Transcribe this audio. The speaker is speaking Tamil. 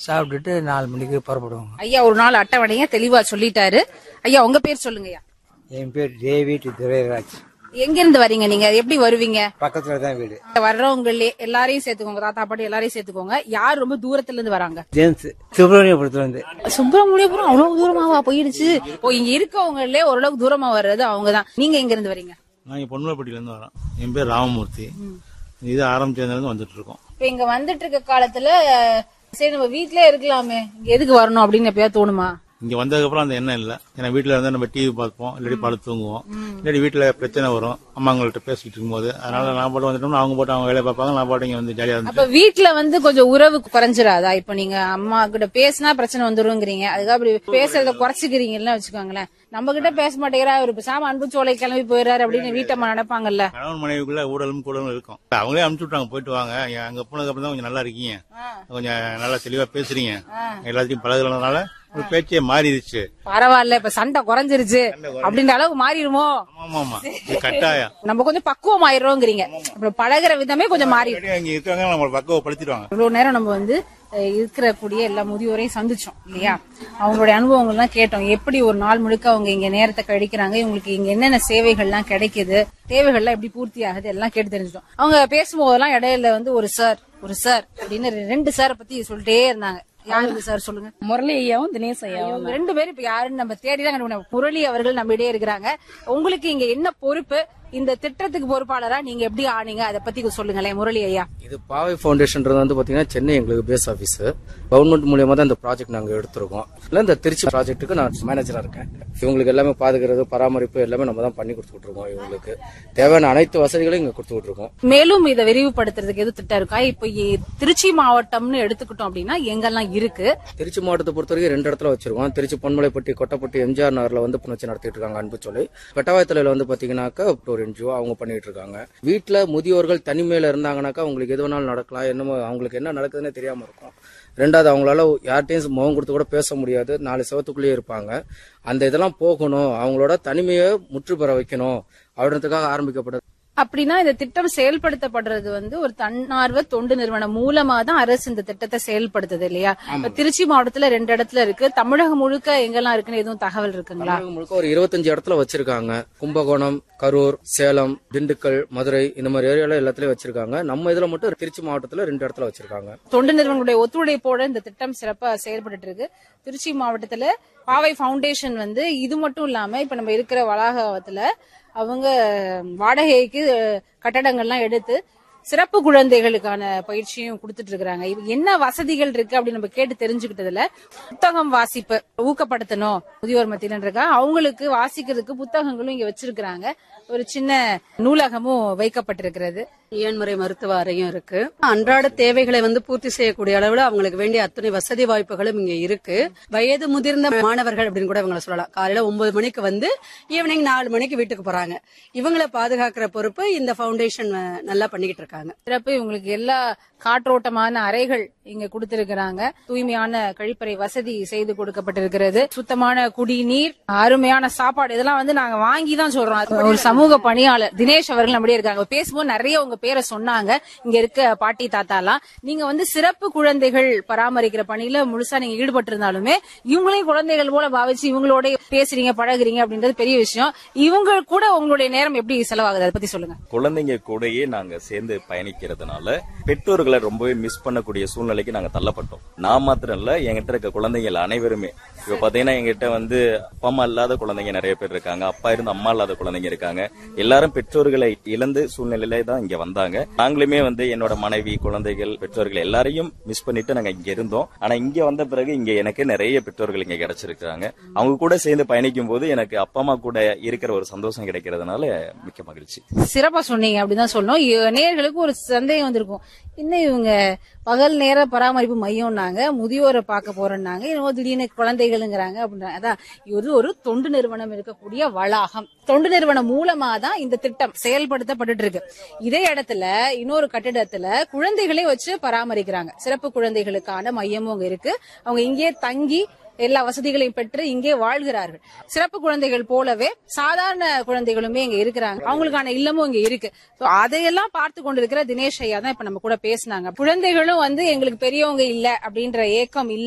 சாப்பிட்டுட்டு நாலு மணிக்கு புறப்படுவோங்க ஐயா ஒரு நாள் அட்டவணைய தெளிவா சொல்லிட்டாரு ஐயா உங்க பேர் சொல்லுங்க ஐயா என் பேர் டேவிட் துரைராஜ் எங்க இருந்து வரீங்க நீங்க எப்படி வருவீங்க பக்கத்துல தான் வீடு வர்றவங்களே எல்லாரையும் சேர்த்துக்கோங்க தாத்தா பாட்டி எல்லாரையும் சேர்த்துக்கோங்க யார் ரொம்ப தூரத்துல இருந்து வராங்க ஜேம்ஸ் சுப்பிரமணியபுரத்துல இருந்து சுப்பிரமணியபுரம் அவ்வளவு தூரமாவா போயிடுச்சு இப்போ இங்க இருக்கவங்களே ஓரளவுக்கு தூரமா வர்றது அவங்கதான் நீங்க எங்க இருந்து வரீங்க நான் இங்க பொன்னுலப்பட்டியில இருந்து வரேன் என் பேர் ராமமூர்த்தி இது ஆரம்பிச்சதுல வந்துட்டு இருக்கோம் இப்ப இங்க வந்துட்டு இருக்க காலத்துல சரி நம்ம வீட்லயே இருக்கலாமே இங்க எதுக்கு வரணும் அப்படின்னு எப்பயாவது தோணுமா இங்க வந்ததுக்கு அப்புறம் அந்த எண்ணம் இல்ல ஏன்னா வீட்டுல இருந்தா நம்ம டிவி பார்ப்போம் இல்லாட்டி படுத்து தூங்குவோம் இல்லாட்டி வீட்டுல பிரச்சனை வரும் அம்மாங்கள்ட்ட பேசிட்டு இருக்கும்போது அதனால நான் பாட்டு வந்துட்டோம்னா அவங்க போட்டு அவங்க வேலையை பார்ப்பாங்க நான் பாட்டு இங்க வந்து ஜாலியா அப்ப இருந்துட்டு வீட்ல வந்து கொஞ்சம் உறவு குறைஞ்சிராதா இப்ப நீங்க அம்மா கிட்ட பேசினா பிரச்சனை வந்துருங்கிறீங்க அதுக்காக அப்படி பேசுறத குறைச்சிக்கிறீங்கன்னு வச்சுக்கோங்களேன் நம்ம கிட்ட பேச மாட்டேங்கிறா ஒரு பேசாம அன்பு சோலை கிளம்பி போயிடுறாரு அப்படின்னு வீட்டம்மா நினைப்பாங்கல்ல கணவன் மனைவிக்குள்ள ஊழலும் கூடலும் இருக்கும் அவங்களே அனுப்பிச்சு விட்டாங்க போயிட்டு வாங்க இங்க அங்க போனதுக்கு அப்புறம் தான் கொஞ்சம் நல்லா இருக்கீங்க கொஞ்சம் நல்லா தெளிவா பேசுறீங்க எல்லாத்தையும் பழகுறதுனால ஒரு பேச்சே மாறிடுச்சு பரவாயில்ல இப்ப சண்டை குறைஞ்சிருச்சு அப்படின்ற அளவுக்கு மாறிடுமோ ஆமா ஆமா இது கட்டாயம் நம்ம கொஞ்சம் பக்குவம் ஆயிடுறோங்கிறீங்க அப்புறம் பழகுற விதமே கொஞ்சம் மாறி இல்லாட்டி அங்க இருக்கவங்க நம்மளை பக்குவப்படுத்திடுவாங்க இவ்வளவு நேரம் நம்ம வந்து அஹ், இருக்கிற கூடிய எல்லா முதியோரையும் சந்திச்சோம் இல்லையா அவங்களுடைய அனுபவங்கள்லாம் கேட்டோம் எப்படி ஒரு நாள் முழுக்க அவங்க இங்க நேரத்தை கழிக்கிறாங்க இவங்களுக்கு இங்க என்னென்ன சேவைகள்லாம் கிடைக்குது தேவைகள்லாம் எப்படி பூர்த்தி ஆகுது எல்லாம் கேட்டு தெரிஞ்சிட்டோம் அவங்க பேசும்போதெல்லாம் இடையில வந்து ஒரு சார் ஒரு சார் அப்படின்னு ரெண்டு சாரை பத்தி சொல்லிட்டே இருந்தாங்க யாரு சார் சொல்லுங்க முரளி ஐயாவும் தினேஷ் ஐயாவும் இவங்க ரெண்டு பேரும் இப்ப யாருன்னு நம்ம தேடிதான் கண்டுபிடிக்கணும் முரளி அவர்கள் நம்ம இடையே இருக்கிறாங்க உங்களுக்கு இங்க என்ன பொறுப்பு இந்த திட்டத்துக்கு பொறுப்பாளரா நீங்க எப்படி ஆனீங்க அதை பத்தி சொல்லுங்களேன் முரளி ஐயா இது பாவை ஃபவுண்டேஷன்ன்றது வந்து பாத்தீங்கன்னா சென்னை எங்களுக்கு பேஸ் ஆஃபீஸ் கவர்மெண்ட் மூலியமா தான் இந்த ப்ராஜெக்ட் நாங்க எடுத்திருக்கோம் இல்ல இந்த திருச்சி ப்ராஜெக்ட்டுக்கு நான் மேனேஜரா இருக்கேன் இவங்களுக்கு எல்லாமே பாதுகாக்கிறது பராமரிப்பு எல்லாமே நம்ம தான் பண்ணி கொடுத்துட்டு இருக்கோம் இவங்களுக்கு தேவையான அனைத்து வசதிகளையும் இங்க கொடுத்துட்டு இருக்கோம் மேலும் இதை விரிவுபடுத்துறதுக்கு எது திட்டம் இருக்கா இப்ப இ- திருச்சி மாவட்டம்னு எடுத்துக்கிட்டோம் அப்படின்னா எங்கெல்லாம் இருக்கு திருச்சி மாவட்டத்தை பொறுத்த வரைக்கும் ரெண்டு இடத்துல வச்சிருக்கோம் திருச்சி பொன்மலைப்பட்டி கொட்டப்பட்டி எம்ஜிஆர் நகர்ல வந்து வச்சு நடத்திட்டு இருக்காங்க அன்பு சொல்லி பெட்டவாயத்தலையில வந்து பாத்தீங்கன்னாக்கா ஒரு என்ஜிஓ அவங்க பண்ணிட்டு இருக்காங்க வீட்டுல முதியோர்கள் தனிமையில இருந்தாங்கன்னாக்கா அவங்களுக்கு எது வேணாலும் நடக்கலாம் என்னமோ அவங்களுக்கு என்ன நடக்குதுன்னே தெரியாம இருக்கும் ரெண்டாவது அவங்களால யார்கிட்டயும் முகம் கொடுத்து கூட பேச முடியாது நாலு செவத்துக்குள்ளேயே இருப்பாங்க அந்த இதெல்லாம் போகணும் அவங்களோட தனிமையை முற்று பெற வைக்கணும் அப்படின்றதுக்காக ஆரம்பிக்கப்பட்டது அப்படின்னா இந்த திட்டம் செயல்படுத்தப்படுறது வந்து ஒரு தன்னார்வ தொண்டு நிறுவனம் மூலமா தான் அரசு இந்த திட்டத்தை செயல்படுத்துது இல்லையா இப்ப திருச்சி மாவட்டத்துல ரெண்டு இடத்துல இருக்கு தமிழகம் முழுக்க எங்கெல்லாம் இருக்குன்னு எதுவும் தகவல் இருக்குங்களா தமிழகம் முழுக்க ஒரு இருபத்தஞ்சு இடத்துல வச்சிருக்காங்க கும்பகோணம் கரூர் சேலம் திண்டுக்கல் மதுரை இந்த மாதிரி ஏரியால எல்லாத்துலயும் வச்சிருக்காங்க நம்ம இதுல மட்டும் திருச்சி மாவட்டத்துல ரெண்டு இடத்துல வச்சிருக்காங்க தொண்டு நிறுவனங்களுடைய ஒத்துழைப்போட இந்த திட்டம் சிறப்பா செயல்பட்டு இருக்கு திருச்சி மாவட்டத்துல பாவை ஃபவுண்டேஷன் வந்து இது மட்டும் இல்லாம இப்ப நம்ம இருக்கிற வளாகத்துல அவங்க வாடகைக்கு கட்டடங்கள்லாம் எடுத்து சிறப்பு குழந்தைகளுக்கான பயிற்சியும் கொடுத்துட்டு இருக்காங்க என்ன வசதிகள் இருக்கு அப்படின்னு நம்ம கேட்டு தெரிஞ்சுக்கிட்டதுல புத்தகம் வாசிப்பு ஊக்கப்படுத்தணும் முதியோர் மத்தியிலன்றக்கா அவங்களுக்கு வாசிக்கிறதுக்கு புத்தகங்களும் இங்க வச்சிருக்கிறாங்க ஒரு சின்ன நூலகமும் வைக்கப்பட்டிருக்கிறது இயன்முறை மருத்துவ அறையும் இருக்கு அன்றாட தேவைகளை வந்து பூர்த்தி செய்யக்கூடிய அளவுல அவங்களுக்கு வேண்டிய அத்தனை வசதி வாய்ப்புகளும் இங்க இருக்கு வயது முதிர்ந்த மாணவர்கள் அப்படின்னு கூட இவங்களை சொல்லலாம் காலையில ஒன்பது மணிக்கு வந்து ஈவினிங் நாலு மணிக்கு வீட்டுக்கு போறாங்க இவங்களை பாதுகாக்கிற பொறுப்பு இந்த ஃபவுண்டேஷன் நல்லா பண்ணிக்கிட்டு இருக்காங்க சிறப்பு இவங்களுக்கு எல்லா காற்றோட்டமான அறைகள் இங்க கொடுத்திருக்கிறாங்க தூய்மையான கழிப்பறை வசதி செய்து கொடுக்கப்பட்டிருக்கிறது சுத்தமான குடிநீர் அருமையான சாப்பாடு இதெல்லாம் வந்து நாங்க வாங்கி தான் சொல்றோம் அது ஒரு சமூக பணியாளர் தினேஷ் அவர்கள் நம்மளே இருக்காங்க பேசும்போது நிறைய உங்க பேரை சொன்னாங்க இங்க இருக்க பாட்டி தாத்தாலாம் நீங்க வந்து சிறப்பு குழந்தைகள் பராமரிக்கிற பணியில முழுசா நீங்க ஈடுபட்டு இருந்தாலுமே இவங்களையும் குழந்தைகள் போல பாவிச்சு இவங்களோட பேசுறீங்க பழகுறீங்க அப்படின்றது பெரிய விஷயம் இவங்க கூட உங்களுடைய நேரம் எப்படி செலவாகுது அதை பத்தி சொல்லுங்க குழந்தைங்க கூடயே நாங்க சேர்ந்து பயணிக்கிறதுனால பெற்றோர்களை ரொம்பவே மிஸ் பண்ணக்கூடிய சூழ்நிலைக்கு நாங்க தள்ளப்பட்டோம் நான் மாத்திரம் இல்ல என்கிட்ட இருக்க குழந்தைகள் அனைவருமே இப்ப பாத்தீங்கன்னா எங்கிட்ட வந்து அப்பா அம்மா இல்லாத குழந்தைங்க நிறைய பேர் இருக்காங்க அப்பா இருந்து அம்மா இல்லாத குழந்தைங்க இருக்காங்க எல்லாரும் பெற்றோர்களை இழந்து சூழ்நிலையில தான் இங்க வந்தாங்க நாங்களுமே வந்து என்னோட மனைவி குழந்தைகள் பெற்றோர்கள் எல்லாரையும் மிஸ் பண்ணிட்டு நாங்க இங்க இருந்தோம் ஆனா இங்க வந்த பிறகு இங்க எனக்கு நிறைய பெற்றோர்கள் இங்க கிடைச்சிருக்காங்க அவங்க கூட சேர்ந்து பயணிக்கும் போது எனக்கு அப்பா அம்மா கூட இருக்கிற ஒரு சந்தோஷம் கிடைக்கிறதுனால மிக்க மகிழ்ச்சி சிறப்பா சொன்னீங்க அப்படிதான் சொல்லணும் இ- நேயர்களுக்கு ஒரு சந்தேகம் வந்திருக்கும் இன்னும் இவங்க பகல் நேர பராமரிப்பு மையம்னாங்க முதியோரை பார்க்க போறேன்னாங்க என்னமோ திடீர்னு குழந்தைகளுங்கிறாங்க அப்படின்றாங்க அதான் இது ஒரு தொண்டு நிறுவனம் இருக்கக்கூடிய வளாகம் தொண்டு நிறுவனம் மூலமா தான் இந்த திட்டம் செயல்படுத்தப்பட்டு இருக்கு இதே இடத்துல இன்னொரு கட்டிடத்துல குழந்தைகளை வச்சு பராமரிக்கிறாங்க சிறப்பு குழந்தைகளுக்கான மையமும் அங்க இருக்கு அவங்க இங்கே தங்கி எல்லா வசதிகளையும் பெற்று இங்கே வாழ்கிறார்கள் சிறப்பு குழந்தைகள் போலவே சாதாரண குழந்தைகளுமே இங்க இருக்கிறாங்க அவங்களுக்கான இல்லமும் இங்க இருக்கு So அதையெல்லாம் பார்த்து கொண்டிருக்கிற தினேஷ் ஐயா தான் இப்ப நம்ம கூட பேசினாங்க குழந்தைகளும் வந்து எங்களுக்கு பெரியவங்க இல்ல அப்படின்ற ஏக்கம் இல்ல